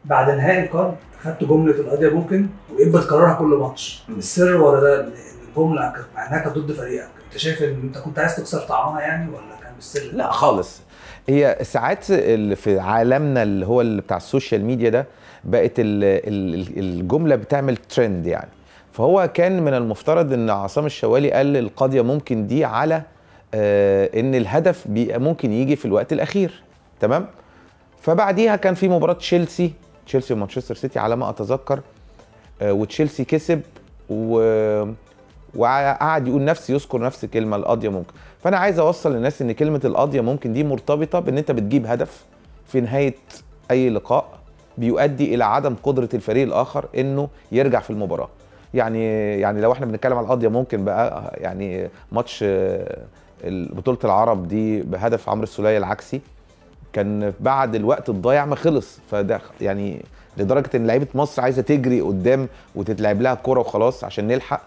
بعد نهائي القرن خدت جمله القضيه ممكن وإيه بتكررها كل ماتش السر ورا ده إن الجمله كانت مع انها كانت ضد فريقك انت شايف ان انت كنت عايز تكسر طعمها يعني ولا كان بالسر لا خالص هي ساعات اللي في عالمنا اللي هو اللي بتاع السوشيال ميديا ده بقت ال- ال- الجمله بتعمل ترند يعني فهو كان من المفترض ان عصام الشوالي قال القضيه ممكن دي على آه، ان الهدف بي- ممكن يجي في الوقت الاخير تمام فبعديها كان في مباراه تشيلسي تشيلسي ومانشستر سيتي على ما اتذكر آه، وتشيلسي كسب و وقعد يقول نفس يذكر نفس الكلمه القاضيه ممكن فانا عايز اوصل للناس ان كلمه القاضيه ممكن دي مرتبطه بان انت بتجيب هدف في نهايه اي لقاء بيؤدي الى عدم قدره الفريق الاخر انه يرجع في المباراه يعني يعني لو احنا بنتكلم على القاضيه ممكن بقى يعني ماتش آه، بطوله العرب دي بهدف عمرو السوليه العكسي كان بعد الوقت الضايع ما خلص فده يعني لدرجه ان لعيبه مصر عايزه تجري قدام وتتلعب لها كوره وخلاص عشان نلحق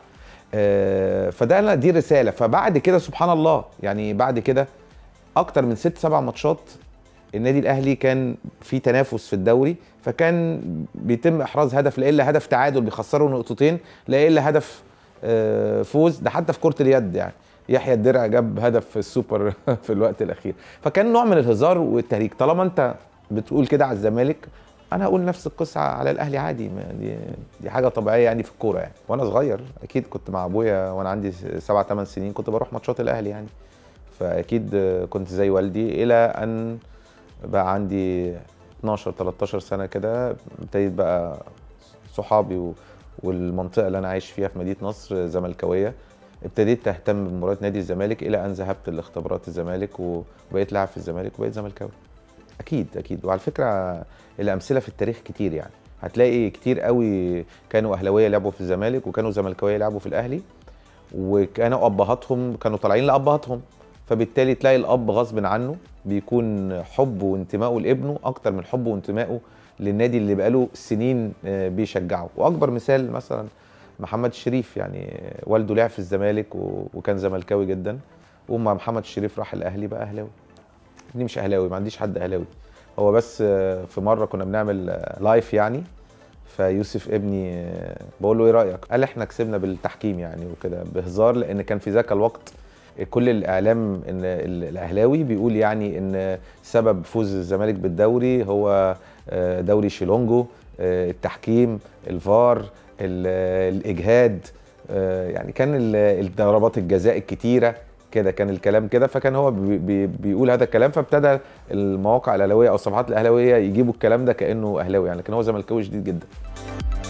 آه، فده أنا- دي رساله فبعد كده سبحان الله يعني بعد كده اكتر من ست سبع ماتشات النادي الاهلي كان في تنافس في الدوري فكان بيتم احراز هدف لا الا هدف تعادل بيخسروا نقطتين لا الا هدف آه، فوز ده حتى في كره اليد يعني يحيى الدرع جاب هدف في السوبر في الوقت الاخير فكان نوع من الهزار والتهريج طالما انت بتقول كده على الزمالك انا هقول نفس القصه على الاهلي عادي ما دي دي حاجه طبيعيه يعني في الكوره يعني وانا صغير اكيد كنت مع ابويا وانا عندي سبع ثمان سنين كنت بروح ماتشات الاهلي يعني فاكيد كنت زي والدي الى ان بقى عندي 12 13 سنه كده ابتديت بقى صحابي و- والمنطقه اللي انا عايش فيها في مدينه نصر زملكاويه ابتديت تهتم بمباريات نادي الزمالك الى ان ذهبت لاختبارات الزمالك وبقيت لاعب في الزمالك وبقيت زملكاوي اكيد اكيد وعلى فكره الامثله في التاريخ كتير يعني هتلاقي كتير قوي كانوا اهلاويه لعبوا في الزمالك وكانوا زملكاويه لعبوا في الاهلي وكانوا ابهاتهم كانوا طالعين لابهاتهم فبالتالي تلاقي الاب غصب عنه بيكون حبه وانتمائه لابنه اكتر من حبه وانتمائه للنادي اللي بقاله سنين آه، بيشجعه واكبر مثال مثلا محمد الشريف يعني والده لعب في الزمالك و- وكان زملكاوي جدا وأما محمد الشريف راح الاهلي بقى اهلاوي ابني مش اهلاوي ما عنديش حد اهلاوي هو بس آه، في مره كنا بنعمل آه، لايف يعني فيوسف ابني آه، بقول له ايه رايك قال احنا كسبنا بالتحكيم يعني وكده بهزار لان كان في ذاك الوقت كل الاعلام ان ال- الاهلاوي بيقول يعني ان سبب فوز الزمالك بالدوري هو آه، دوري شيلونجو آه، التحكيم الفار ال- الاجهاد آه، يعني كان ال- الضربات الجزاء الكتيره كده كان الكلام كده فكان هو بي بي بيقول هذا الكلام فابتدى المواقع الاهلاويه او الصفحات الاهلاويه يجيبوا الكلام ده كانه اهلاوي يعني لكن هو زملكاوي شديد جدا